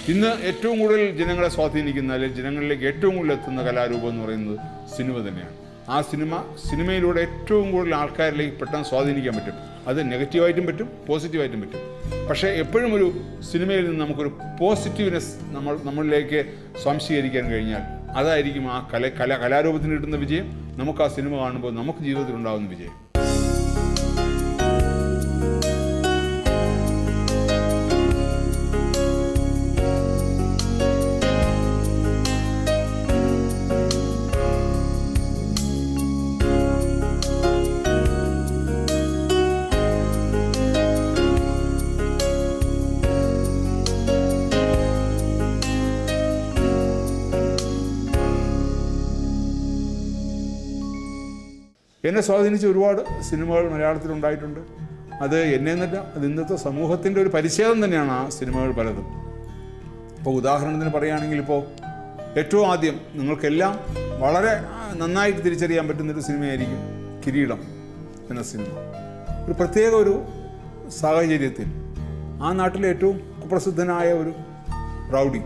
ഇന്ന് ഏറ്റവും കൂടുതൽ ജനങ്ങളെ സ്വാധീനിക്കുന്ന അല്ലെങ്കിൽ ജനങ്ങളിലേക്ക് ഏറ്റവും കൂടുതൽ എത്തുന്ന കലാരൂപം എന്ന് പറയുന്നത് സിനിമ തന്നെയാണ് ആ സിനിമ സിനിമയിലൂടെ ഏറ്റവും കൂടുതൽ ആൾക്കാരിലേക്ക് പെട്ടെന്ന് സ്വാധീനിക്കാൻ പറ്റും അത് നെഗറ്റീവായിട്ടും പറ്റും പോസിറ്റീവായിട്ടും പറ്റും പക്ഷേ എപ്പോഴും ഒരു സിനിമയിൽ നിന്ന് നമുക്കൊരു പോസിറ്റീവ്നെസ് നമ്മൾ നമ്മളിലേക്ക് സ്വാംശീകരിക്കാൻ കഴിഞ്ഞാൽ അതായിരിക്കും ആ കല കല കലാരൂപത്തിന് കിട്ടുന്ന വിജയം നമുക്ക് ആ സിനിമ കാണുമ്പോൾ നമുക്ക് ജീവിതത്തിൽ ഉണ്ടാകുന്ന വിജയം എന്നെ സ്വാധീനിച്ച ഒരുപാട് സിനിമകൾ മലയാളത്തിൽ ഉണ്ടായിട്ടുണ്ട് അത് എന്നെ എന്നല്ല അത് ഇന്നത്തെ സമൂഹത്തിൻ്റെ ഒരു പരിച്ഛേദം തന്നെയാണ് ആ സിനിമകൾ പലതും ഇപ്പോൾ ഉദാഹരണത്തിന് പറയുകയാണെങ്കിൽ ഇപ്പോൾ ഏറ്റവും ആദ്യം നിങ്ങൾക്കെല്ലാം വളരെ ആ, നന്നായിട്ട് തിരിച്ചറിയാൻ പറ്റുന്നൊരു സിനിമയായിരിക്കും കിരീടം എന്ന സിനിമ ഒരു പ്രത്യേക ഒരു സാഹചര്യത്തിൽ ആ നാട്ടിലെ ഏറ്റവും കുപ്രസിദ്ധനായ ഒരു റൗഡി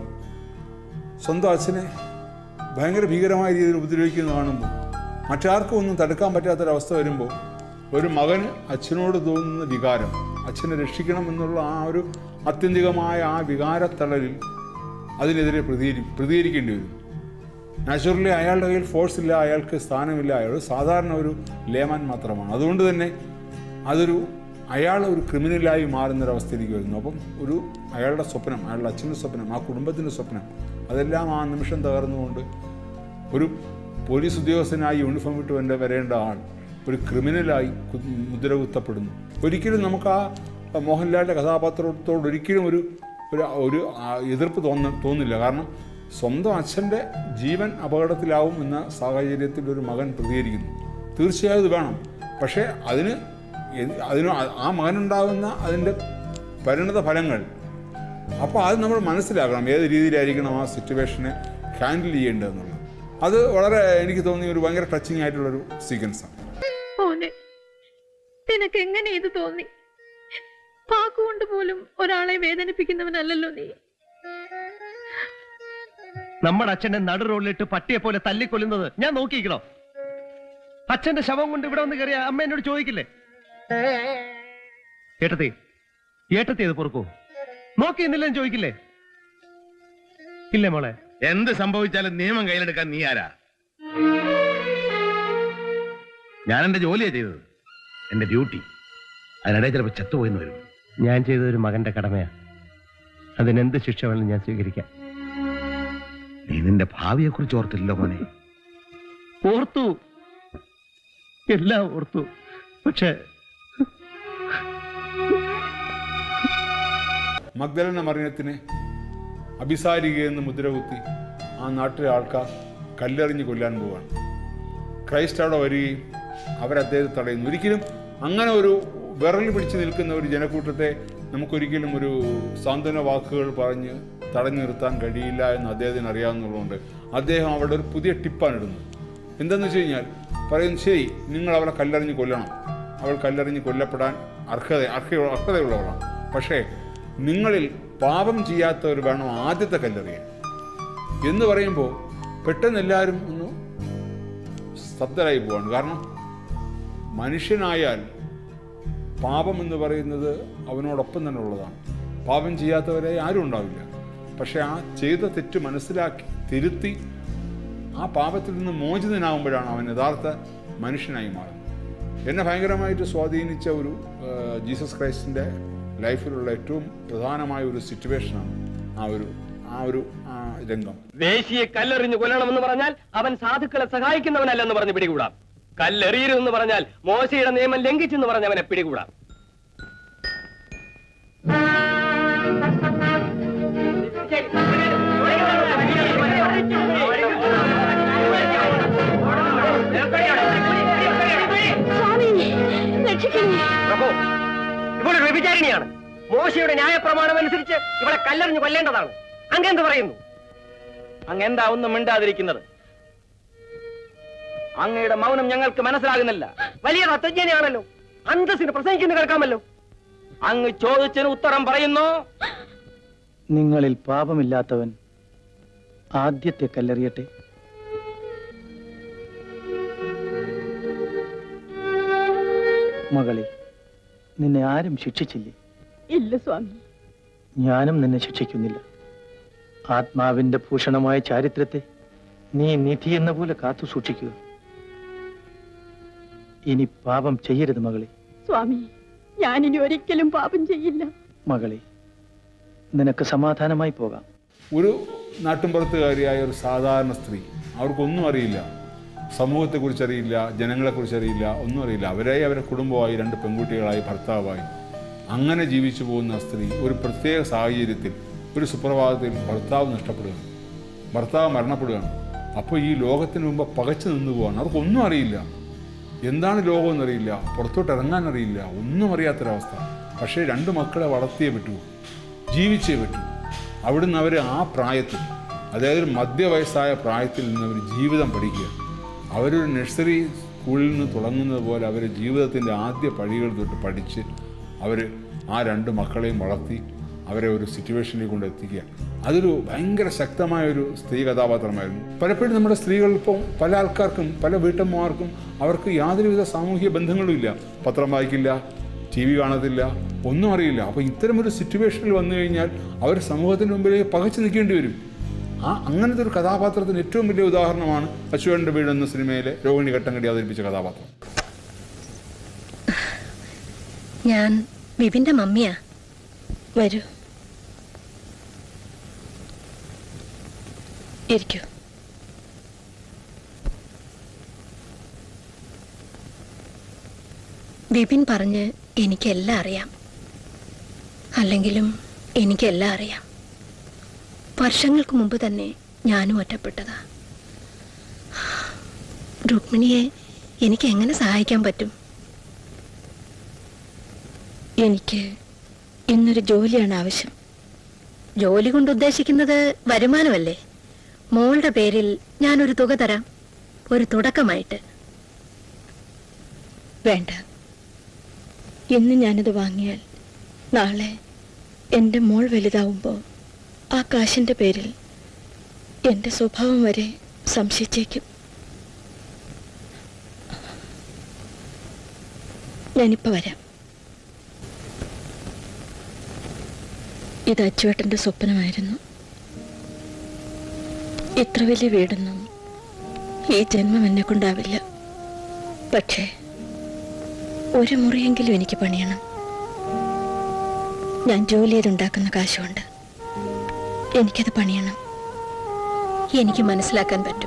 സ്വന്തം അച്ഛനെ ഭയങ്കര ഭീകരമായ രീതിയിൽ ഉപദ്രവിക്കുന്നത് കാണുമ്പോൾ മറ്റാർക്കും ഒന്നും തടുക്കാൻ പറ്റാത്തൊരവസ്ഥ വരുമ്പോൾ ഒരു മകന് അച്ഛനോട് തോന്നുന്ന വികാരം അച്ഛനെ രക്ഷിക്കണം എന്നുള്ള ആ ഒരു ആത്യന്തികമായ ആ വികാരത്തളരിൽ അതിനെതിരെ പ്രതികരി പ്രതികരിക്കേണ്ടി വരും നാച്ചുറലി അയാളുടെ കയ്യിൽ ഫോഴ്സ് ഇല്ല അയാൾക്ക് സ്ഥാനമില്ല അയാൾ സാധാരണ ഒരു ലേമാൻ മാത്രമാണ് അതുകൊണ്ട് തന്നെ അതൊരു അയാൾ ഒരു ക്രിമിനലായി മാറുന്നൊരവസ്ഥയിലേക്ക് വരുന്നു അപ്പം ഒരു അയാളുടെ സ്വപ്നം അയാളുടെ അച്ഛൻ്റെ സ്വപ്നം ആ കുടുംബത്തിൻ്റെ സ്വപ്നം അതെല്ലാം ആ നിമിഷം തകർന്നുകൊണ്ട് ഒരു പോലീസ് ഉദ്യോഗസ്ഥനായി യൂണിഫോം ഇട്ട് വരേണ്ട വരേണ്ട ആൾ ഒരു ക്രിമിനലായി കു- മുദ്ര കുത്തപ്പെടുന്നു ഒരിക്കലും നമുക്ക് ആ മോഹൻലാലിൻ്റെ കഥാപാത്രത്തോട് ഒരിക്കലും ഒരു ഒരു ഒരു ആ, എതിർപ്പ് തോന്ന തോന്നില്ല കാരണം സ്വന്തം അച്ഛൻ്റെ ജീവൻ അപകടത്തിലാവും എന്ന സാഹചര്യത്തിൽ ഒരു മകൻ പ്രതികരിക്കുന്നു തീർച്ചയായും ഇത് വേണം പക്ഷേ അതിന് എ- അതിന് ആ- ആ മകനുണ്ടാകുന്ന അതിൻ്റെ പരിണത ഫലങ്ങൾ അപ്പോൾ അത് നമ്മൾ മനസ്സിലാക്കണം ഏത് രീതിയിലായിരിക്കണം ആ സിറ്റുവേഷനെ ഹാൻഡിൽ ചെയ്യേണ്ടതെന്നുള്ളത് അത് വളരെ എനിക്ക് തോന്നിയ ഒരു ഭയങ്കര ടച്ചിങ് ആയിട്ടുള്ളൊരു സീക്വൻസാണ് മോനെ നിനക്ക് എങ്ങനെ ഇത് തോന്നി വാക്കുകൊണ്ട് പോലും ഒരാളെ വേദനിപ്പിക്കുന്നവനല്ലല്ലോ നീ നമ്മുടെ അച്ഛനെ നടു റോഡിലിട്ട് പട്ടിയെ പോലെ തല്ലിക്കൊല്ലുന്നത് ഞാൻ നോക്കിയിരിക്കണോ അച്ഛന്റെ ശവം കൊണ്ട് ഇവിടെ വന്ന് കയറിയ അമ്മ എന്നോട് ചോദിക്കില്ലേ ഏട്ടത്തി ഏട്ടത്തി അത് പൊറുക്കൂ നോക്കി എന്നില്ലെന്ന് ചോദിക്കില്ലേ ഇല്ലേ മോളെ എന്ത് സംഭവിച്ചാലും നിയമം കയ്യിലെടുക്കാൻ നീ ആരാ ഞാൻ എന്റെ ജോലിയാ ചെയ്തത് എന്റെ ഡ്യൂട്ടി അതിനിടെ ചിലപ്പോ ചത്തുപോയെന്ന് വരും ഞാൻ ചെയ്ത ഒരു മകന്റെ കടമയാ അതിനെന്ത് ശിക്ഷ വേണം ഞാൻ സ്വീകരിക്കാം നീ നിന്റെ ഭാവിയെ കുറിച്ച് ഓർത്തില്ലല്ലോ മോനെ ഓർത്തു എല്ലാം ഓർത്തു പക്ഷെ മഗ്ദലന മറിനത്തിനെ അഭിസാരികയെന്ന് മുദ്രകുത്തി ആ നാട്ടിലെ ആൾക്കാർ കല്ലെറിഞ്ഞ് കൊല്ലാൻ പോവാണ് ക്രൈസ്റ്റ് അവിടെ വരികയും അവരദ്ദേഹത്തെ തടയുന്നു ഒരിക്കലും അങ്ങനെ ഒരു വിറൽ പിടിച്ച് നിൽക്കുന്ന ഒരു ജനക്കൂട്ടത്തെ നമുക്കൊരിക്കലും ഒരു സാന്ത്വന വാക്കുകൾ പറഞ്ഞ് തടഞ്ഞു നിർത്താൻ കഴിയില്ല എന്ന് അദ്ദേഹത്തിന് അറിയാവുന്നതുകൊണ്ട് അദ്ദേഹം അവിടെ ഒരു പുതിയ ടിപ്പാണ് ഇടുന്നത് എന്തെന്ന് വെച്ച് കഴിഞ്ഞാൽ പറയുന്നു ശരി നിങ്ങൾ അവളെ കല്ലെറിഞ്ഞ് കൊല്ലണം അവൾ കല്ലെറിഞ്ഞ് കൊല്ലപ്പെടാൻ അർഹത അർഹ അർഹതയുള്ളവളാണ് പക്ഷേ നിങ്ങളിൽ പാപം ചെയ്യാത്തവർ വേണം ആദ്യത്തെ കല്ലെറിയാൻ എന്ന് പറയുമ്പോൾ പെട്ടെന്ന് എല്ലാവരും ഒന്ന് സ്തബ്ധരായി പോവാണ് കാരണം മനുഷ്യനായാൽ പാപം എന്ന് പറയുന്നത് അവനോടൊപ്പം തന്നെ ഉള്ളതാണ് പാപം ചെയ്യാത്തവരെ ആരും ഉണ്ടാവില്ല പക്ഷെ ആ ചെയ്ത തെറ്റ് മനസ്സിലാക്കി തിരുത്തി ആ പാപത്തിൽ നിന്ന് മോചിതനാകുമ്പോഴാണ് അവൻ യഥാർത്ഥ മനുഷ്യനായി മാറുന്നത് എന്നെ ഭയങ്കരമായിട്ട് സ്വാധീനിച്ച ഒരു ആ, ജീസസ് ക്രൈസ്റ്റിൻ്റെ ലൈഫിലുള്ള ഏറ്റവും പ്രധാനമായ ഒരു സിറ്റുവേഷനാണ് ആ ഒരു ആ ഒരു ആ രംഗം വേശിയെ കല്ലെറിഞ്ഞു കൊല്ലണമെന്ന് പറഞ്ഞാൽ അവൻ സാധുക്കളെ സഹായിക്കുന്നവനല്ലെന്ന് പറഞ്ഞ് പിടികൂടാം കല്ലെറിയരുതെന്ന് പറഞ്ഞാൽ മോശയുടെ നിയമം ലംഘിച്ചെന്ന് പറഞ്ഞ് അവനെ പിടികൂടാം സ്വാമി രക്ഷിക്കണേ പ്രഭു ഇവളൊരു വ്യഭിചാരിണിയാണ് മോശയുടെ ന്യായപ്രമാണം അനുസരിച്ച് ഇവളെ കല്ലെറിഞ്ഞു കൊല്ലേണ്ടതാണ് അങ്ങെന്ത് പറയുന്നു അങ്ങെന്താ ഒന്നും മിണ്ടാതിരിക്കുന്നത് അങ്ങയുടെ മൗനം ഞങ്ങൾക്ക് മനസ്സിലാകുന്നില്ല വലിയ തത്വജ്ഞാനിയാണല്ലോ അന്തസ്സിന് പ്രസംഗിക്കുന്ന കേൾക്കാമല്ലോ അങ്ങ് ചോദിച്ചതിന് ഉത്തരം പറയുന്നു നിങ്ങളിൽ പാപമില്ലാത്തവൻ ആദ്യത്തെ കല്ലെറിയട്ടെ മകളെ നിന്നെ ആരും ശിക്ഷിച്ചില്ലേ ഇല്ല സ്വാമി ഞാനും നിന്നെ ശിക്ഷിക്കുന്നില്ല ആത്മാവിന്റെ ഭൂഷണമായ ചാരിത്രത്തെ നീ നിധി എന്ന പോലെ കാത്തു സൂക്ഷിക്കുക ഇനി പാപം ചെയ്യരുത് മകളെ സ്വാമി ഞാനിനി ഒരിക്കലും പാപം ചെയ്യില്ല മകളെ നിനക്ക് സമാധാനമായി പോകാം ഒരു നാട്ടിൻപുറത്തുകാരിയായ ഒരു സാധാരണ സ്ത്രീ അവർക്കൊന്നും അറിയില്ല സമൂഹത്തെക്കുറിച്ച് അറിയില്ല ജനങ്ങളെക്കുറിച്ച് അറിയില്ല ഒന്നും അറിയില്ല അവരായി അവരുടെ കുടുംബമായി രണ്ട് പെൺകുട്ടികളായി ഭർത്താവായി അങ്ങനെ ജീവിച്ചു പോകുന്ന സ്ത്രീ ഒരു പ്രത്യേക സാഹചര്യത്തിൽ ഒരു സുപ്രഭാതത്തിൽ ഭർത്താവ് നഷ്ടപ്പെടുകയാണ് ഭർത്താവ് മരണപ്പെടുകയാണ് അപ്പോൾ ഈ ലോകത്തിന് മുമ്പ് പകച്ചു നിന്ന് പോവാണ് അവർക്കൊന്നും അറിയില്ല എന്താണ് ലോകം എന്നറിയില്ല പുറത്തോട്ട് ഇറങ്ങാൻ അറിയില്ല ഒന്നും അറിയാത്തൊരവസ്ഥ പക്ഷേ രണ്ട് മക്കളെ വളർത്തിയേ പറ്റൂ ജീവിച്ചേ പറ്റൂ അവിടുന്ന് അവർ ആ പ്രായത്തിൽ അതായത് ഒരു മധ്യവയസ്സായ പ്രായത്തിൽ നിന്ന് അവർ ജീവിതം പഠിക്കുക അവരൊരു നഴ്സറി സ്കൂളിൽ നിന്ന് തുടങ്ങുന്നത് പോലെ അവർ ജീവിതത്തിൻ്റെ ആദ്യ പടികൾ തൊട്ട് പഠിച്ച് അവർ ആ രണ്ട് മക്കളെയും വളർത്തി അവരെ ഒരു സിറ്റുവേഷനിൽ കൊണ്ട് എത്തിക്കുക അതൊരു ഭയങ്കര ശക്തമായ ഒരു സ്ത്രീ കഥാപാത്രമായിരുന്നു പലപ്പോഴും നമ്മുടെ സ്ത്രീകൾ ഇപ്പോൾ പല ആൾക്കാർക്കും പല വീട്ടമ്മമാർക്കും അവർക്ക് യാതൊരുവിധ സാമൂഹിക ബന്ധങ്ങളും ഇല്ല പത്രം വായിക്കില്ല ടി വി കാണത്തില്ല ഒന്നും അറിയില്ല അപ്പോൾ ഇത്തരമൊരു സിറ്റുവേഷനിൽ വന്നു കഴിഞ്ഞാൽ അവർ സമൂഹത്തിന് മുമ്പിലേക്ക് പകച്ചു നിൽക്കേണ്ടി വരും ആ അങ്ങനത്തെ ഒരു കഥാപാത്രത്തിന് ഏറ്റവും വലിയ ഉദാഹരണമാണ് അശോകന്റെ വീട് എന്ന സിനിമയിലെ രോഹിണി ഘട്ടങ്കടി അവതരിപ്പിച്ച കഥാപാത്രം ഞാൻ വിപിന്റെ മമ്മിയാ വരൂ ഇരിക്കൂ വിപിൻ പറഞ്ഞ് എനിക്കെല്ലാം അറിയാം അല്ലെങ്കിലും എനിക്കെല്ലാം അറിയാം വർഷങ്ങൾക്ക് മുമ്പ് തന്നെ ഞാനും ഒറ്റപ്പെട്ടതാ രുക്മിണിയെ എനിക്ക് എങ്ങനെ സഹായിക്കാൻ പറ്റും എനിക്ക് ഇന്നൊരു ജോലിയാണ് ആവശ്യം ജോലി കൊണ്ട് ഉദ്ദേശിക്കുന്നത് വരുമാനമല്ലേ മോളുടെ പേരിൽ ഞാനൊരു തുക തരാം ഒരു തുടക്കമായിട്ട് വേണ്ട ഇന്ന് ഞാനത് വാങ്ങിയാൽ നാളെ എൻ്റെ മോൾ വലുതാവുമ്പോൾ ആ കാശിൻ്റെ പേരിൽ എൻ്റെ സ്വഭാവം വരെ സംശയിച്ചേക്കും ഞാനിപ്പോൾ വരാം ഇത് അച്ചുവേട്ടൻ്റെ സ്വപ്നമായിരുന്നു ഇത്ര വലിയ വീടൊന്നും ഈ ജന്മം എന്നെ കൊണ്ടാവില്ല പക്ഷേ ഒരു മുറിയെങ്കിലും എനിക്ക് പണിയണം ഞാൻ ജോലി ചെയ്തുണ്ടാക്കുന്ന കാശുകൊണ്ട് എനിക്കത് പണിയണം എനിക്ക് മനസ്സിലാക്കാൻ പറ്റും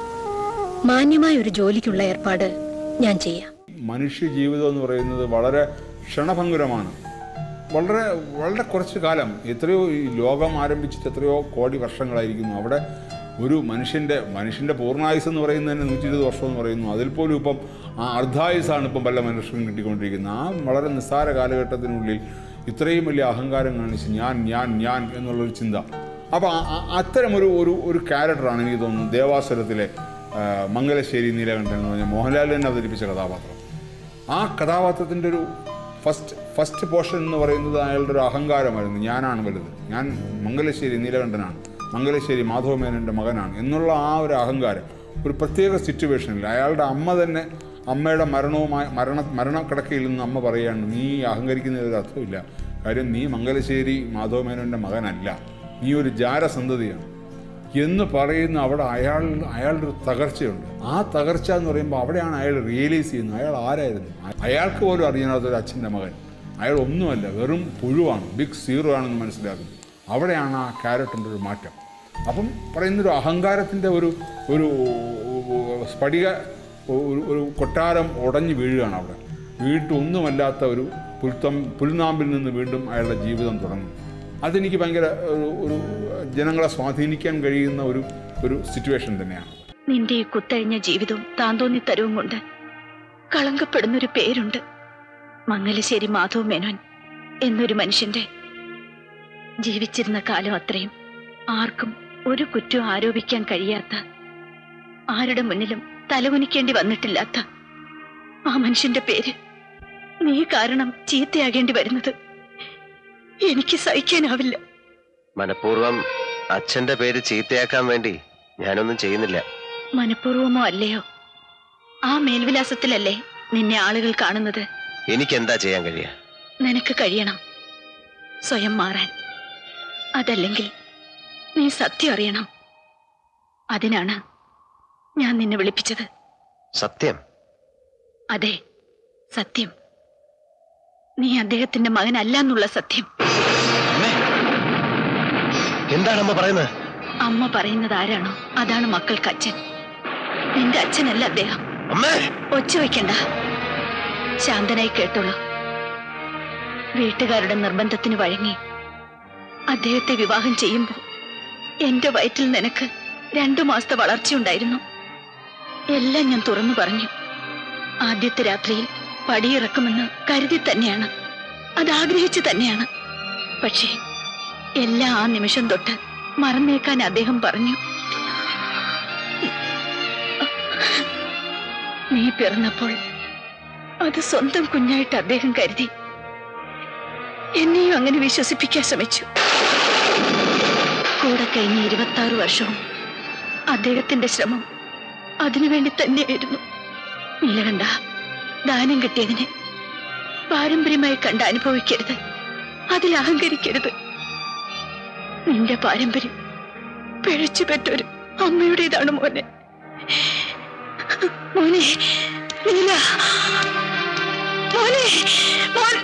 മാന്യമായ ഒരു ജോലിക്കുള്ള ഏർപ്പാട് ഞാൻ ചെയ്യാം മനുഷ്യ ജീവിതം എന്ന് പറയുന്നത് വളരെ ക്ഷണഭംഗുരമാണ് വളരെ വളരെ കുറച്ച് കാലം എത്രയോ ഈ ലോകം ആരംഭിച്ചിട്ട് എത്രയോ കോടി വർഷങ്ങളായിരിക്കുന്നു അവിടെ ഒരു മനുഷ്യൻ്റെ മനുഷ്യൻ്റെ പൂർണ്ണായുസ് എന്ന് പറയുന്നത് തന്നെ നൂറ്റി ഇരുപത് വർഷം എന്ന് പറയുന്നു അതിൽ പോലും ഇപ്പം ആ അർദ്ധായുസാണ് ഇപ്പം പല മനുഷ്യർക്കും കിട്ടിക്കൊണ്ടിരിക്കുന്നത് ആ വളരെ നിസ്സാര കാലഘട്ടത്തിനുള്ളിൽ ഇത്രയും വലിയ അഹങ്കാരം കാണിച്ച് ഞാൻ ഞാൻ ഞാൻ എന്നുള്ളൊരു ചിന്ത അപ്പോൾ അത്തരം ഒരു ഒരു ഒരു ക്യാരക്ടറാണ് എനിക്ക് തോന്നുന്നത് ദേവാസുരത്തിലെ ആ, മംഗലശ്ശേരി നീലകണ്ഠൻ എന്ന് പറഞ്ഞ മോഹൻലാൽ തന്നെ അവതരിപ്പിച്ച കഥാപാത്രം ആ കഥാപാത്രത്തിൻ്റെ ഒരു ഫസ്റ്റ് ഫസ്റ്റ് പോർഷൻ എന്ന് പറയുന്നത് അയാളുടെ ഒരു അഹങ്കാരമായിരുന്നു ഞാനാണ് വലുത് ഞാൻ മംഗലശ്ശേരി നീലകണ്ഠനാണ് മംഗലശ്ശേരി മാധവമേനൻ്റെ മകനാണ് എന്നുള്ള ആ ഒരു അഹങ്കാരം ഒരു പ്രത്യേക സിറ്റുവേഷനിൽ അയാളുടെ അമ്മ തന്നെ അമ്മയുടെ മരണവുമായി മരണ മരണക്കിടക്കയിൽ നിന്ന് അമ്മ പറയുകയാണ് നീ അഹങ്കരിക്കുന്നതിൽ ഒരു അർത്ഥമില്ല കാര്യം നീ മംഗലശ്ശേരി മാധവമേനൻ്റെ മകനല്ല നീ ഒരു ജാരസന്തതിയാണ് എന്ന് പറയുന്ന അവിടെ അയാൾ അയാളുടെ ഒരു തകർച്ചയുണ്ട് ആ തകർച്ച എന്ന് പറയുമ്പോൾ അവിടെയാണ് അയാൾ റിയലൈസ് ചെയ്യുന്നത് അയാൾ ആരായിരുന്നു അയാൾക്ക് പോലും അറിയാത്ത ഒരു അച്ഛൻ്റെ മകൻ അയാൾ ഒന്നുമല്ല വെറും പുഴുവാണ് ബിഗ് സീറോ ആണെന്ന് മനസ്സിലാക്കുന്നു അവിടെയാണ് ആ ക്യാരക്ടറിൻ്റെ ഒരു മാറ്റം അപ്പം പറയുന്നൊരു അഹങ്കാരത്തിൻ്റെ ഒരു ഒരു സ്ഫടിക ഒരു ഒരു കൊട്ടാരം ഉടഞ്ഞു വീഴുകയാണ് അവിടെ വീണ്ടും ഒന്നുമല്ലാത്ത ഒരു പുൽത്തം പുൽനാമ്പിൽ നിന്ന് വീണ്ടും അയാളുടെ ജീവിതം തുടങ്ങും അതെനിക്ക് ഭയങ്കര ഒരു ഒരു ജനങ്ങളെ സ്വാധീനിക്കാൻ കഴിയുന്ന ഒരു ഒരു സിറ്റുവേഷൻ തന്നെയാണ് നിന്റെ ഈ കുത്തഴിഞ്ഞ ജീവിതവും താന്തോന്നി തരവും കൊണ്ട് കളങ്കപ്പെടുന്നൊരു പേരുണ്ട് മംഗലശ്ശേരി മാധവ് മേനോൻ എന്നൊരു മനുഷ്യന്റെ ജീവിച്ചിരുന്ന കാലം അത്രയും ആർക്കും ഒരു കുറ്റവും ആരോപിക്കാൻ കഴിയാത്ത ആരുടെ മുന്നിലും തലകുനിക്കേണ്ടി വന്നിട്ടില്ലാത്ത ആ മനുഷ്യന്റെ പേര് നീ കാരണം ചീത്തയാകേണ്ടി വരുന്നത് എനിക്ക് സഹിക്കാനാവില്ല മനഃപൂർവ്വം അച്ഛന്റെ പേര് ചീത്തയാക്കാൻ വേണ്ടി ഞാനൊന്നും ചെയ്യുന്നില്ല മനഃപൂർവമോ അല്ലയോ ആ മേൽവിലാസത്തിലല്ലേ നിന്നെ ആളുകൾ കാണുന്നത് എനിക്കെന്താ ചെയ്യാൻ കഴിയുക നിനക്ക് കഴിയണം സ്വയം മാറാൻ അതല്ലെങ്കിൽ നീ സത്യം അറിയണം അതിനാണ് ഞാൻ നിന്നെ വിളിപ്പിച്ചത് സത്യം അതെ സത്യം നീ അദ്ദേഹത്തിന്റെ മകനല്ല എന്നുള്ള സത്യം എന്താണ് അമ്മ പറയുന്നത് അമ്മ പറയുന്നത് ആരാണോ അതാണ് മക്കൾക്ക് അച്ഛൻ നിന്റെ അച്ഛനല്ല അദ്ദേഹം അമ്മേ ഒച്ച വയ്ക്കണ്ട ശാന്തനായി കേട്ടോളൂ വീട്ടുകാരുടെ നിർബന്ധത്തിന് വഴങ്ങി അദ്ദേഹത്തെ വിവാഹം ചെയ്യുമ്പോൾ എന്റെ വയറ്റിൽ നിനക്ക് രണ്ടു മാസത്തെ വളർച്ചയുണ്ടായിരുന്നു എല്ലാം ഞാൻ തുറന്നു പറഞ്ഞു ആദ്യത്തെ രാത്രിയിൽ പടിയിറക്കുമെന്ന് കരുതി തന്നെയാണ് അത് ആഗ്രഹിച്ചു തന്നെയാണ് പക്ഷേ എല്ലാം ആ നിമിഷം തൊട്ട് മറന്നേക്കാൻ അദ്ദേഹം പറഞ്ഞു നീ പിറന്നപ്പോൾ അത് സ്വന്തം കുഞ്ഞായിട്ട് അദ്ദേഹം കരുതി എന്നെയും അങ്ങനെ വിശ്വസിപ്പിക്കാൻ ശ്രമിച്ചു കൂടെ കഴിഞ്ഞ ഇരുപത്തി ആറ് വർഷവും അദ്ദേഹത്തിന്റെ ശ്രമം അതിനുവേണ്ടി തന്നെയായിരുന്നു നീലകണ്ഠ ദാനം കിട്ടിയതിന് പാരമ്പര്യമായി കണ്ട് അനുഭവിക്കരുത് അതിൽ അഹങ്കരിക്കരുത് നിന്റെ പാരമ്പര്യം പിഴച്ചു പെറ്റൊരു അമ്മയുടേതാണ് മോനെ മോനെ നീല മോനെ മോൻ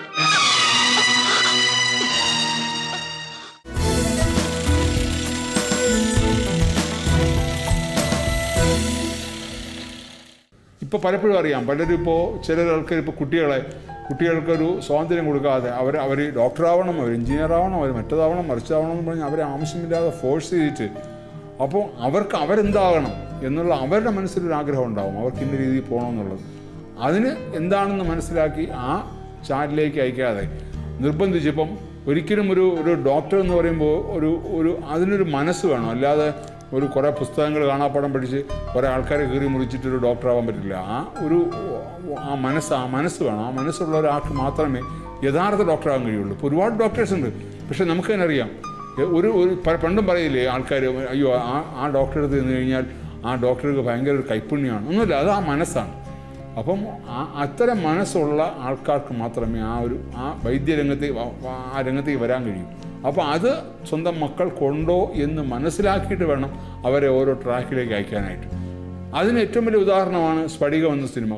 ഇപ്പോൾ പലപ്പോഴും അറിയാം പലരും ഇപ്പോൾ ചില ആൾക്കാർ ഇപ്പോൾ കുട്ടികളെ കുട്ടികൾക്കൊരു സ്വാതന്ത്ര്യം കൊടുക്കാതെ അവർ അവർ ഡോക്ടറാവണം അവർ എഞ്ചിനീയർ ആവണം അവർ മറ്റേതാവണം മറിച്ചാവണം എന്ന് പറഞ്ഞ് അവരെ ആവശ്യമില്ലാതെ ഫോഴ്സ് ചെയ്തിട്ട് അപ്പോൾ അവർക്ക് അവരെന്താകണം എന്നുള്ള അവരുടെ മനസ്സിലൊരു ആഗ്രഹം ഉണ്ടാവും അവർക്ക് ഇന്ന രീതിയിൽ പോകണമെന്നുള്ളത് അതിന് എന്താണെന്ന് മനസ്സിലാക്കി ആ ചാറ്റിലേക്ക് അയക്കാതെ നിർബന്ധിച്ചിപ്പം ഒരിക്കലും ഒരു ഒരു ഡോക്ടർ എന്ന് പറയുമ്പോൾ ഒരു ഒരു അതിനൊരു മനസ്സ് വേണം അല്ലാതെ ഒരു കുറേ പുസ്തകങ്ങൾ കാണാപ്പാടം പഠിച്ച് കുറേ ആൾക്കാരെ കീറി മുറിച്ചിട്ട് ഒരു ഡോക്ടറാവാൻ പറ്റില്ല ആ ഒരു ആ മനസ്സ് ആ മനസ്സ് വേണം ആ മനസ്സുള്ള ഒരാൾക്ക് മാത്രമേ യഥാർത്ഥ ഡോക്ടറാകാൻ കഴിയുള്ളൂ ഇപ്പോൾ ഒരുപാട് ഡോക്ടേഴ്സ് ഉണ്ട് പക്ഷെ നമുക്ക് തന്നെ അറിയാം എ, ഒരു ഒരു പ- പണ്ടും പറയില്ലേ ആൾക്കാർ അയ്യോ ആ ആ ഡോക്ടറെ അടുത്ത് നിന്ന് കഴിഞ്ഞാൽ ആ ഡോക്ടർക്ക് ഭയങ്കര ഒരു കൈപ്പുണ്യമാണ് ഒന്നുമില്ല അത് ആ മനസ്സാണ് അപ്പം ആ അത്തരം മനസ്സുള്ള ആൾക്കാർക്ക് മാത്രമേ ആ ഒരു ആ വൈദ്യരംഗത്തേക്ക് വ- വ- ആ രംഗത്തേക്ക് വരാൻ കഴിയൂ അപ്പോൾ അത് സ്വന്തം മക്കൾക്കുണ്ടോ എന്ന് മനസ്സിലാക്കിയിട്ട് വേണം അവരെ ഓരോ ട്രാക്കിലേക്ക് അയക്കാനായിട്ട് അതിന് ഏറ്റവും വലിയ ഉദാഹരണമാണ് സ്ഫടികം എന്ന സിനിമ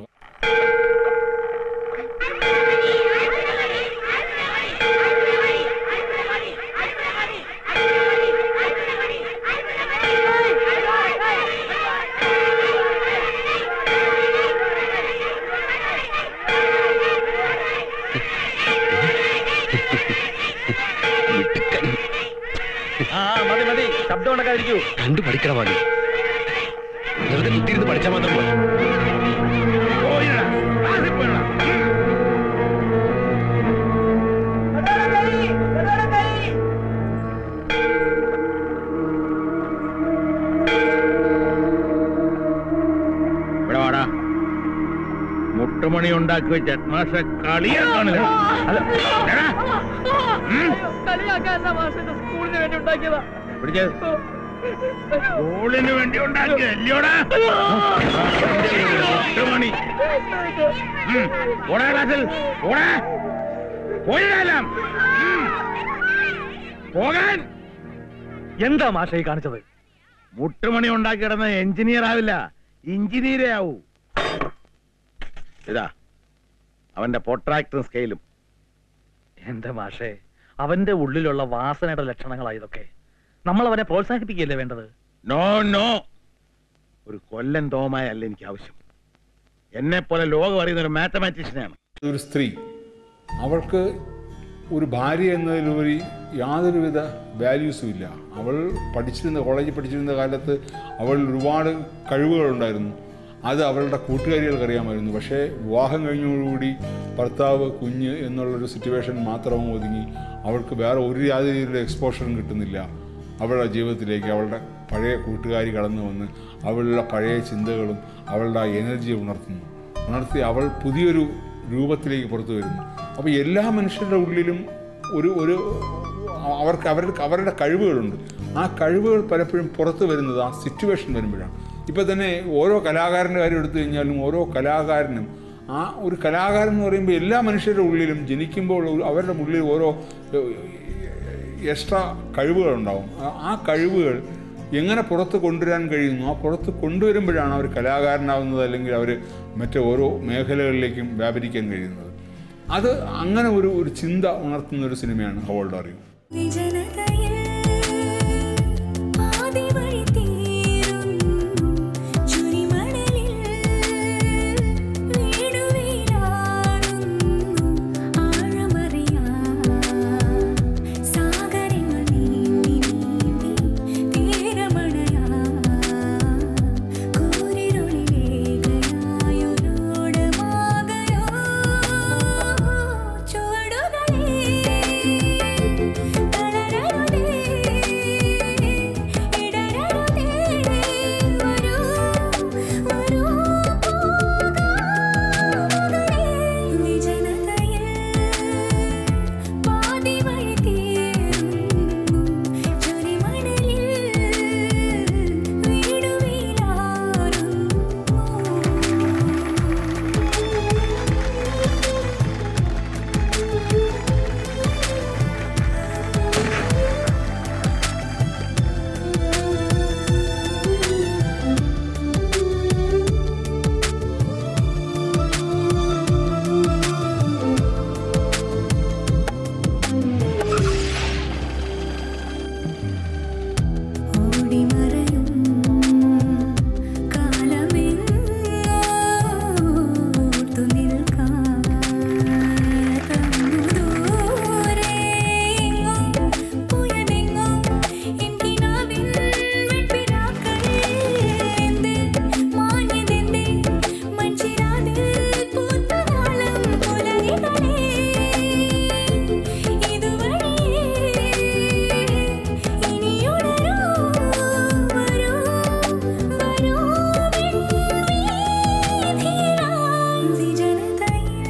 ആ മതി മതി ശബ്ദം ഉണ്ടാക്കാതിരിക്കൂ കണ്ടു പഠിക്കണം മതി വെറുതെ കുത്തിയിരുന്ന് പഠിച്ചാൽ മാത്രം പോരാ. ഇവിടെ വാടാ മുട്ടുമണി ഉണ്ടാക്കി വെച്ച മാഷ കളിയാക്കാണ് സ്കൂളിന് വേണ്ടി ഉണ്ടാക്കിയതാ സ്കൂളിന് വേണ്ടി ഉണ്ടാക്കിയ അല്ലയോടാ മുട്ടുമണി ഉം. പോടാ ക്ലാസ്സിൽ പോടാ പോയിടാലാം പോകാൻ എന്താ മാഷായി കാണിച്ചത് മുട്ടുമണി ഉണ്ടാക്കി കിടന്ന എഞ്ചിനീയർ ആവില്ല എഞ്ചിനീയറേ ആവൂ ഇതാ അവന്റെ പൊട്രാക്ടറും സ്കെയിലും എന്റെ മാഷേ അവന്റെ ഉള്ളിലുള്ള വാസനയുടെ ലക്ഷണങ്ങളാ ഇതൊക്കെ നമ്മൾ അവനെ പ്രോത്സാഹിപ്പിക്കുകയല്ലേ വേണ്ടത് നോ നോ ഒരു കൊല്ലൻ തോമായ അല്ല എനിക്ക് ആവശ്യം എന്നെ പോലെ ലോകം അറിയുന്ന ഒരു മാത്തമാറ്റീഷ്യനാണ് ഒരു സ്ത്രീ അവൾക്ക് ഒരു ഭാര്യ എന്നതിലുപരി യാതൊരുവിധ വാല്യൂസും ഇല്ല അവൾ പഠിച്ചിരുന്ന കോളേജിൽ പഠിച്ചിരുന്ന കാലത്ത് അവൾ ഒരുപാട് കഴിവുകളുണ്ടായിരുന്നു അത് അവളുടെ കൂട്ടുകാരികൾക്ക് അറിയാമായിരുന്നു പക്ഷേ വിവാഹം കഴിഞ്ഞതോടുകൂടി ഭർത്താവ് കുഞ്ഞ് എന്നുള്ളൊരു സിറ്റുവേഷൻ മാത്രം ഒതുങ്ങി അവൾക്ക് വേറെ ഒരു യാതൊരു എക്സ്പോഷറും കിട്ടുന്നില്ല അവളുടെ ജീവിതത്തിലേക്ക് അവളുടെ പഴയ കൂട്ടുകാരി കടന്നു വന്ന് അവളുടെ പഴയ ചിന്തകളും അവളുടെ ആ എനർജി ഉണർത്തുന്നു ഉണർത്തി അവൾ പുതിയൊരു രൂപത്തിലേക്ക് പുറത്തു വരുന്നു അപ്പോൾ എല്ലാ മനുഷ്യരുടെ ഉള്ളിലും ഒരു ഒരു അവർക്ക് അവരുടെ അവരുടെ കഴിവുകളുണ്ട് ആ കഴിവുകൾ പലപ്പോഴും പുറത്ത് വരുന്നത് ആ സിറ്റുവേഷൻ വരുമ്പോഴാണ് ഇപ്പം തന്നെ ഓരോ കലാകാരൻ്റെ കാര്യം എടുത്തു കഴിഞ്ഞാലും ഓരോ കലാകാരനും ആ ഒരു കലാകാരൻ എന്ന് പറയുമ്പോൾ എല്ലാ മനുഷ്യരുടെ ഉള്ളിലും ജനിക്കുമ്പോൾ ഒരു- അവരുടെ ഉള്ളിൽ ഓരോ എക്സ്ട്രാ കഴിവുകളുണ്ടാവും ആ- ആ കഴിവുകൾ എങ്ങനെ പുറത്ത് കൊണ്ടുവരാൻ കഴിയുന്നു ആ പുറത്ത് കൊണ്ടുവരുമ്പോഴാണ് അവർ കലാകാരനാവുന്നത് അല്ലെങ്കിൽ അവർ മറ്റ് ഓരോ മേഖലകളിലേക്കും വ്യാപരിക്കാൻ കഴിയുന്നത് അത് അങ്ങനെ ഒരു ഒരു ചിന്ത ഉണർത്തുന്ന ഒരു സിനിമയാണ് ഹവോൾഡ് അറിയും വിജനതയിൽ പാതി വഴി തീരുന്നു ചുരിമണലിൽ വീടുവീഴാറുന്നു ആഴമറിയാ സാഗരങ്ങൾ നീന്തി നീന്തി തീരമണയാ കൂരിരുളിലേകയായൊരോടമാകയോ ചുവടുകളേ തളരരുതേ ഇടരരുതേ വരൂ വരൂ പോകാമകലേ വിജനതയിൽ പാതി വഴി തീരുന്നു ചുരിമണലിൽ ഓടിമറയും കാലമെങ്ങോർത്തു നിൽക്കാതങ്ങുദൂരെയെങ്ങോ പുയമെങ്ങോ എന്തിനാവിൻ വെൺപിറാക്കൾ എന്ത് മാഞ്ഞതെന്തേ മൺചിരാതിൽ പൂത്ത നാളം പുലരികളേ ഇതുവഴിയേ ഇനിയുണരൂ വരൂ വരൂ വിൺവീഥിയിലായി വിജനതയിൽ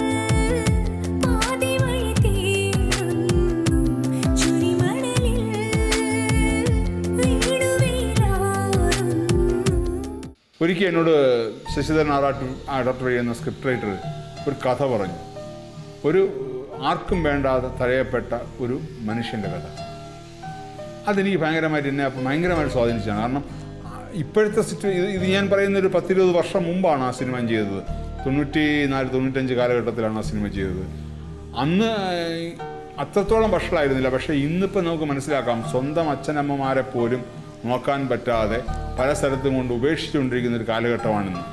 പാതി വഴി തീരുന്നു ചുരിമണലിൽ വീടുവീഴാറുന്നു ഒരിക്കൽ എന്നോട് ശശിധരൻ ആറാട്ട് ഡോക്ടർ ചെയ്യുന്ന സ്ക്രിപ്റ്റ് റൈറ്റർ ഒരു കഥ പറഞ്ഞു ഒരു ആർക്കും വേണ്ടാതെ തഴയപ്പെട്ട ഒരു മനുഷ്യൻ്റെ കഥ അതെനിക്ക് ഭയങ്കരമായിട്ട് എന്നെ അപ്പം ഭയങ്കരമായിട്ട് സ്വാധീനിച്ചതാണ് കാരണം ആ, ഇപ്പോഴത്തെ സിറ്റു ഇത് ഇത് ഞാൻ പറയുന്ന ഒരു പത്തിരുപത് വർഷം മുമ്പാണ് ആ സിനിമ ചെയ്തത് തൊണ്ണൂറ്റി നാല് തൊണ്ണൂറ്റഞ്ച് കാലഘട്ടത്തിലാണ് ആ സിനിമ ചെയ്തത് അന്ന് അത്രത്തോളം വഷളായിരുന്നില്ല പക്ഷേ ഇന്നിപ്പോൾ നമുക്ക് മനസ്സിലാക്കാം സ്വന്തം അച്ഛനമ്മമാരെ പോലും നോക്കാൻ പറ്റാതെ പല സ്ഥലത്തും കൊണ്ട് ഉപേക്ഷിച്ചുകൊണ്ടിരിക്കുന്ന ഒരു കാലഘട്ടമാണിന്ന്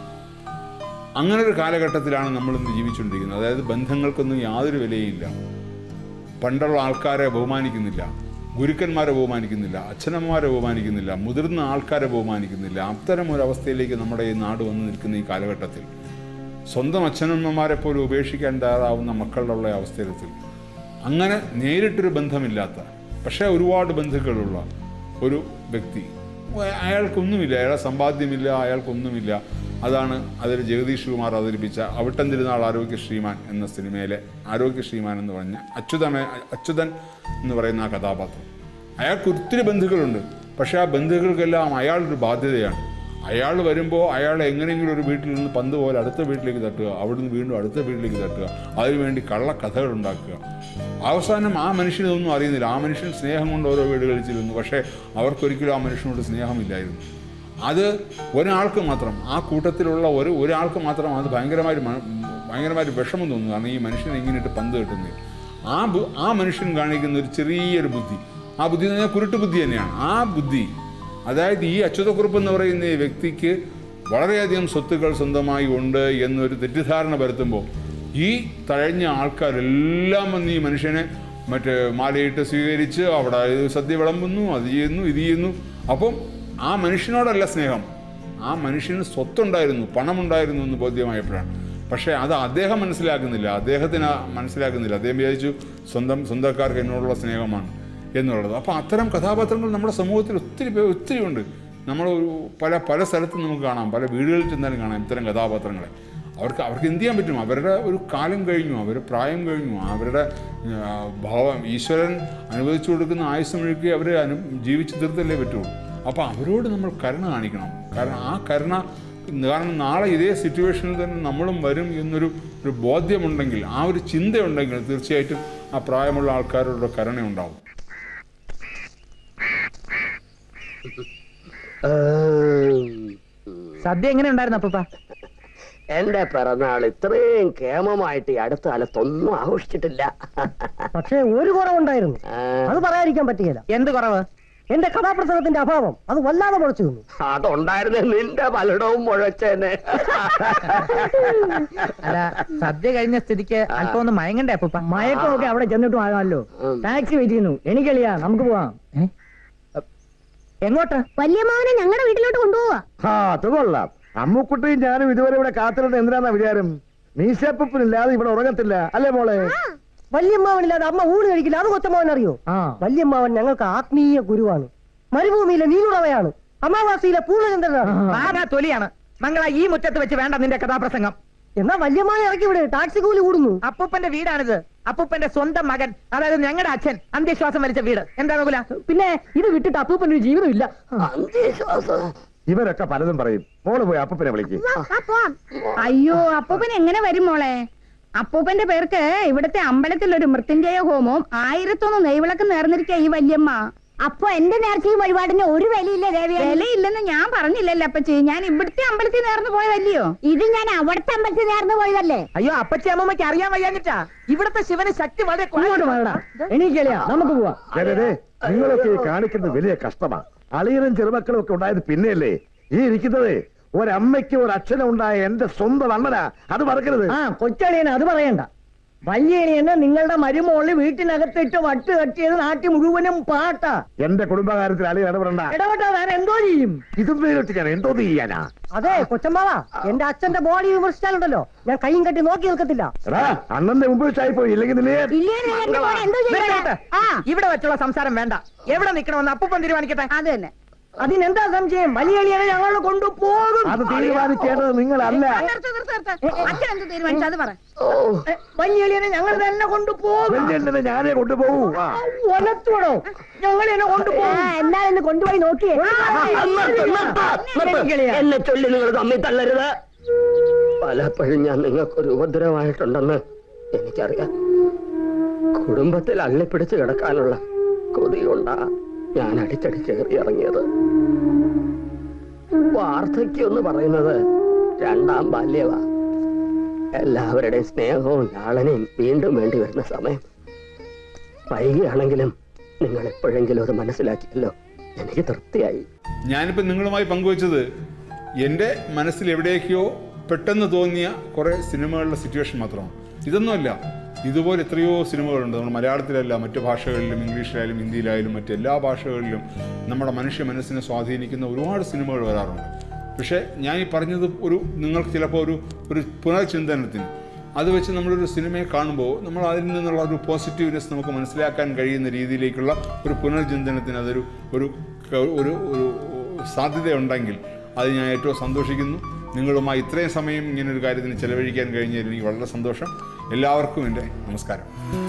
അങ്ങനെ ഒരു കാലഘട്ടത്തിലാണ് നമ്മളിന്ന് ജീവിച്ചുകൊണ്ടിരിക്കുന്നത് അതായത് ബന്ധങ്ങൾക്കൊന്നും യാതൊരു വിലയില്ല പണ്ടുള്ള ആൾക്കാരെ ബഹുമാനിക്കുന്നില്ല ഗുരുക്കന്മാരെ ബഹുമാനിക്കുന്നില്ല അച്ഛനമ്മമാരെ ബഹുമാനിക്കുന്നില്ല മുതിർന്ന ആൾക്കാരെ ബഹുമാനിക്കുന്നില്ല അത്തരം ഒരു അവസ്ഥയിലേക്ക് നമ്മുടെ ഈ നാട് വന്നു നിൽക്കുന്ന ഈ കാലഘട്ടത്തിൽ സ്വന്തം അച്ഛനമ്മമാരെ പോലും ഉപേക്ഷിക്കാൻ തയ്യാറാവുന്ന മക്കളുടെ അവസ്ഥയിലെത്തി അങ്ങനെ നേരിട്ടൊരു ബന്ധമില്ലാത്ത പക്ഷേ ഒരുപാട് ബന്ധുക്കളുള്ള ഒരു വ്യക്തി അയാൾക്കൊന്നുമില്ല അയാളെ സമ്പാദ്യമില്ല അയാൾക്കൊന്നുമില്ല അതാണ് അതിൽ ജഗദീഷ് കുമാർ അവതരിപ്പിച്ച അവിട്ടം തിരുനാൾ ആരോഗ്യ ശ്രീമാൻ എന്ന സിനിമയിലെ ആരോഗ്യ ശ്രീമാൻ എന്ന് പറഞ്ഞ അച്യുതമേ അച്യുതൻ എന്ന് പറയുന്ന ആ കഥാപാത്രം അയാൾക്ക് ഒത്തിരി ബന്ധുക്കളുണ്ട് പക്ഷേ ആ ബന്ധുക്കൾക്കെല്ലാം അയാളൊരു ബാധ്യതയാണ് അയാൾ വരുമ്പോൾ അയാൾ എങ്ങനെയെങ്കിലും ഒരു വീട്ടിൽ നിന്ന് പന്ത് പോലെ അടുത്ത വീട്ടിലേക്ക് തട്ടുക അവിടുന്ന് വീണ്ടും അടുത്ത വീട്ടിലേക്ക് തട്ടുക അതിനുവേണ്ടി കള്ള കഥകൾ ഉണ്ടാക്കുക അവസാനം ആ മനുഷ്യനൊന്നും അറിയുന്നില്ല ആ മനുഷ്യൻ സ്നേഹം കൊണ്ട് ഓരോ വീടുകളിൽ ചെല്ലുന്നു പക്ഷേ അവർക്കൊരിക്കലും ആ മനുഷ്യനോട് സ്നേഹമില്ലായിരുന്നു അത് ഒരാൾക്ക് മാത്രം ആ കൂട്ടത്തിലുള്ള ഒരു ഒരാൾക്ക് മാത്രം അത് ഭയങ്കരമായിട്ട് മ- ഭയങ്കരമായിട്ട് വിഷമം തോന്നുന്നു കാരണം ഈ മനുഷ്യൻ ഇങ്ങനെയിട്ട് പന്ത് കിട്ടുന്നത് ആ ബു- ആ മനുഷ്യൻ കാണിക്കുന്ന ഒരു ചെറിയൊരു ബുദ്ധി ആ ബുദ്ധി എന്ന് പറഞ്ഞാൽ കുരുട്ട് ബുദ്ധി തന്നെയാണ് ആ ബുദ്ധി അതായത് ഈ അച്യുതക്കുറുപ്പ് എന്ന് പറയുന്ന ഈ വ്യക്തിക്ക് വളരെയധികം സ്വത്തുക്കൾ സ്വന്തമായി ഉണ്ട് എന്നൊരു തെറ്റിദ്ധാരണ വരുത്തുമ്പോൾ ഈ തഴഞ്ഞ ആൾക്കാരെല്ലാം വന്ന് ഈ മനുഷ്യനെ മറ്റേ മാലയിട്ട് സ്വീകരിച്ച് അവിടെ സദ്യ വിളമ്പുന്നു അത് ചെയ്യുന്നു ഇത് ചെയ്യുന്നു അപ്പം ആ മനുഷ്യനോടല്ല സ്നേഹം ആ മനുഷ്യന് സ്വത്തുണ്ടായിരുന്നു പണമുണ്ടായിരുന്നു എന്ന് ബോധ്യമായപ്പോഴാണ് പക്ഷേ അത് അദ്ദേഹം മനസ്സിലാക്കുന്നില്ല അദ്ദേഹത്തിന് മനസ്സിലാക്കുന്നില്ല അദ്ദേഹം വിചാരിച്ചു സ്വന്തം സ്വന്തക്കാർക്ക് എന്നോടുള്ള സ്നേഹമാണ് എന്നുള്ളത് അപ്പോൾ അത്തരം കഥാപാത്രങ്ങൾ നമ്മുടെ സമൂഹത്തിൽ ഒത്തിരി പേ- ഒത്തിരി ഉണ്ട് നമ്മൾ ഒരു പല പല സ്ഥലത്തും നമുക്ക് കാണാം പല വീടുകളിൽ ചെന്നാലും കാണാം ഇത്തരം കഥാപാത്രങ്ങളെ അവർക്ക് അവർക്ക് എന്ത് ചെയ്യാൻ പറ്റും അവരുടെ ഒരു കാലം കഴിഞ്ഞു അവരുടെ പ്രായം കഴിഞ്ഞു അവരുടെ ആ, ഭാവം ഈശ്വരൻ അനുവദിച്ചു കൊടുക്കുന്ന ആയുസ് മുഴുക്കി അവർ അനു ജീവിച്ചു തീർത്തല്ലേ പറ്റുള്ളൂ അപ്പോൾ അവരോട് നമ്മൾ കരുണ കാണിക്കണം കാരണം ആ കരുണ കാരണം നാളെ ഇതേ സിറ്റുവേഷനിൽ തന്നെ നമ്മളും വരും എന്നൊരു ഒരു ബോധ്യമുണ്ടെങ്കിൽ ആ ഒരു ചിന്തയുണ്ടെങ്കിൽ തീർച്ചയായിട്ടും ആ പ്രായമുള്ള ആൾക്കാരോട് കരുണ ഉണ്ടാവും സദ്യ എങ്ങനെ ഉണ്ടായിരുന്നു അപ്പൂപ്പ എന്റെ പിറന്നാൾ ഇത്രയും കേമമായിട്ട് ഈ അടുത്ത കാലത്തൊന്നും ആഘോഷിച്ചിട്ടില്ല പക്ഷേ ഒരു കുറവുണ്ടായിരുന്നു അത് പറയാതിരിക്കാൻ പറ്റുകയില്ല എന്ത് കുറവ് എന്റെ കഥാപ്രസംഗത്തിന്റെ അഭാവം അത് വല്ലാതെ മുളച്ചു നിന്നു അതുണ്ടായിരുന്നെ നിന്റെ പലയിടവും മുഴച്ചേനെ അല്ല സദ്യ കഴിഞ്ഞ സ്ഥിതിക്ക് അല്പം ഒന്ന് മയങ്ങണ്ടേ അപ്പൂപ്പ മയക്കമൊക്കെ അവിടെ ചെന്നിട്ടും ആകാമല്ലോ ടാക്സി വെയിറ്റ് ചെയ്യുന്നു എനിക്കറിയാ നമുക്ക് പോവാം ഏ? എങ്ങോട്ട് വല്യമ്മാവനെ ഞങ്ങളുടെ വീട്ടിലോട്ട് കൊണ്ടുപോവാ ആ അത് കൊള്ളാം അമ്മുക്കുട്ടിയും ഞാനും ഇതുവരെ ഇവിടെ കാത്തിരുന്നത് എന്തിനാന്നാ വിചാരം മീശപ്പൂപ്പിനില്ലാതെ ഇവിടെ ഉറങ്ങത്തില്ല അല്ലേ മോളെ വല്യമ്മാവനില്ലാതെ അമ്മ ഊണ് കഴിക്കില്ല അത് കൊച്ചമ്മാവൻ അറിയോ വല്യമ്മാവൻ ഞങ്ങൾക്ക് ആത്മീയ ഗുരുവാണ് മരുഭൂമിയിലെ നീലുടവയാണ് അമാവാസിയിലെ പൂർണ്ണചന്ദ്രനാണ് തൊലിയാണ് മംഗള ഈ മുറ്റത്ത് വെച്ച് വേണ്ട നിന്റെ കഥാപ്രസംഗം എന്നാ വല്യമ്മാനെ ഇറക്കി വിട് ടാക്സി കൂലി കൂടുന്നു അപ്പൂപ്പന്റെ വീടാണിത് അപ്പൂപ്പന്റെ സ്വന്തം മകൻ അതായത് ഞങ്ങളുടെ അച്ഛൻ അന്ത്യശ്വാസം വലിച്ച വീട് എന്താ നോക്കൂല പിന്നെ ഇത് വിട്ടിട്ട് അപ്പൂപ്പന്റെ ഒരു ജീവിതമില്ല ഇവരൊക്കെ പലതും പറയും മോള് പോയി അപ്പനെ വിളിക്കും അയ്യോ അപ്പൂപ്പൻ എങ്ങനെ വരും മോളെ അപ്പൂപ്പന്റെ പേർക്ക് ഇവിടുത്തെ അമ്പലത്തിൽ ഒരു മൃത്യുഞ്ജയ ഹോമവും ആയിരത്തൊന്ന് നെയ്വിളക്ക് നേർന്നിരിക്കുക ഈ വല്യമ്മ അപ്പൊ എന്റെ നേർച്ചയും വഴിപാടിന് ഒരു വിലയില്ല ദേവി വിലയില്ലെന്ന് ഞാൻ പറഞ്ഞില്ലല്ലോ അപ്പച്ചി ഞാൻ ഇവിടുത്തെ അമ്പലത്തിൽ നേർന്നു പോയതല്ലയോ ഇത് ഞാൻ അവിടുത്തെ അമ്പലത്തിൽ നേർന്നു പോയതല്ലേ അയ്യോ അപ്പച്ചി അമ്മമ്മയ്ക്ക് അറിയാൻ വയ്യാഞ്ഞിട്ടാ ഇവിടുത്തെ ശിവന് ശക്തി വളരെ എണീക്കലിയാ നമുക്ക് പോവാ ദേ, ദേ, നിങ്ങളൊക്കെ ഈ കാണിക്കുന്നത് വലിയ കഷ്ടമാ അളിയനും ചെറുമക്കളും ഒക്കെ ഉണ്ടായത് പിന്നെയല്ലേ ഈ ഇരിക്കുന്നത് ഒരമ്മയ്ക്ക് ഒരു അച്ഛനും ഉണ്ടായ എന്റെ സ്വന്തം അണ്ണനാ അത് മറക്കരുത് ആ കൊച്ചളിയന് അത് പറയണ്ട വല്യണിയന് നിങ്ങളുടെ മരുമോള് വീട്ടിനകത്തിട്ട് വട്ട് കെട്ടിയത് നാട്ടിൽ മുഴുവനും പാട്ടാ എന്റെ കുടുംബകാര്യത്തിൽ അളിയൻ ഇടപെടണ്ട ഇടപെട്ടാ വേറെ എന്തോ ചെയ്യും ഇതും നേരിട്ട് ഞാൻ എന്തോ ചെയ്യാനാ അതെ കൊച്ചമ്മാവാ എന്റെ അച്ഛന്റെ ബോഡി വിമർശിച്ചാലുണ്ടല്ലോ ഞാൻ കൈയും കെട്ടി നോക്കി നിൽക്കത്തില്ല എടാ അണ്ണന്റെ മുമ്പിൽ ചായി പോയി ഇല്ലെങ്കിൽ നിന്നെ നിൽക്കട്ടെ. ഇവിടെ വെച്ചുള്ള സംസാരം വേണ്ട എവിടെ നിൽക്കണമെന്ന് അപ്പൂപ്പൻ തീരുമാനിക്കട്ടെ അത് തന്നെ അതിനെന്താ സംശയം വലിയ അളിയനെ ഞങ്ങൾ കൊണ്ടുപോകും അത് തീരുമാനിക്കേണ്ടത് നിങ്ങളല്ല നിർത്ത്, നിർത്ത്, നിർത്ത്. അച്ഛൻ എന്ത് തീരുമാനിച്ചു അത് പറ വലിയ അളിയനെ ഞങ്ങൾ തന്നെ കൊണ്ടുപോകും വലിയ ഞാനേ കൊണ്ടുപോകൂ ആ. ഒലത്തോടോ ഞങ്ങൾ എന്നെ കൊണ്ടുപോകും എന്നാലും കൊണ്ടുപോയി നോക്കിയേ എന്നെ ചൊല്ലി നിങ്ങൾ തമ്മിൽ തള്ളരുത് പലപ്പോഴും ഞാൻ നിങ്ങൾക്കൊരു ഉപദ്രവമായിട്ടുണ്ടെന്ന് എനിക്കറിയാം കുടുംബത്തിൽ അള്ളിപ്പിടിച്ച് കിടക്കാനുള്ള കൊതി കൊണ്ടാ ഞാൻ അടിച്ചടി കയറി ഇറങ്ങിയത് വാർദ്ധക്യം എന്ന് പറയുന്നത് രണ്ടാം ബാല്യവാ എല്ലാവരുടെയും സ്നേഹവും ലാളനയും വീണ്ടും വേണ്ടി വരുന്ന സമയം വൈകിയാണെങ്കിലും നിങ്ങൾ എപ്പോഴെങ്കിലും അത് മനസ്സിലാക്കിയല്ലോ എനിക്ക് തൃപ്തിയായി ഞാനിപ്പോൾ നിങ്ങളുമായി പങ്കുവച്ചത് എൻ്റെ മനസ്സിൽ എവിടേക്കോ പെട്ടെന്ന് തോന്നിയ കുറേ സിനിമകളുടെ സിറ്റുവേഷൻ മാത്രമാണ് ഇതൊന്നുമല്ല ഇതുപോലെ എത്രയോ സിനിമകളുണ്ട് നമ്മൾ മലയാളത്തിലല്ല മറ്റു ഭാഷകളിലും ഇംഗ്ലീഷിലായാലും ഹിന്ദിയിലായാലും മറ്റെല്ലാ ഭാഷകളിലും നമ്മുടെ മനുഷ്യ മനസ്സിനെ സ്വാധീനിക്കുന്ന ഒരുപാട് സിനിമകൾ വരാറുണ്ട് പക്ഷേ ഞാൻ ഈ പറഞ്ഞത് ഒരു നിങ്ങൾക്ക് ചിലപ്പോൾ ഒരു ഒരു പുനർചിന്തനത്തിന് അത് വെച്ച് നമ്മളൊരു സിനിമയെ കാണുമ്പോൾ നമ്മൾ അതിൽ നിന്നുള്ള ഒരു പോസിറ്റീവ്നെസ് നമുക്ക് മനസ്സിലാക്കാൻ കഴിയുന്ന രീതിയിലേക്കുള്ള ഒരു പുനർചിന്തനത്തിന് അതൊരു ഒരു ഒരു ഒരു സാധ്യതയുണ്ടെങ്കിൽ അത് ഞാൻ ഏറ്റവും സന്തോഷിക്കുന്നു നിങ്ങളുമായി ഇത്രയും സമയം ഇങ്ങനൊരു കാര്യത്തിന് ചെലവഴിക്കാൻ കഴിഞ്ഞതിൽ എനിക്ക് വളരെ സന്തോഷം എല്ലാവർക്കും എൻ്റെ നമസ്കാരം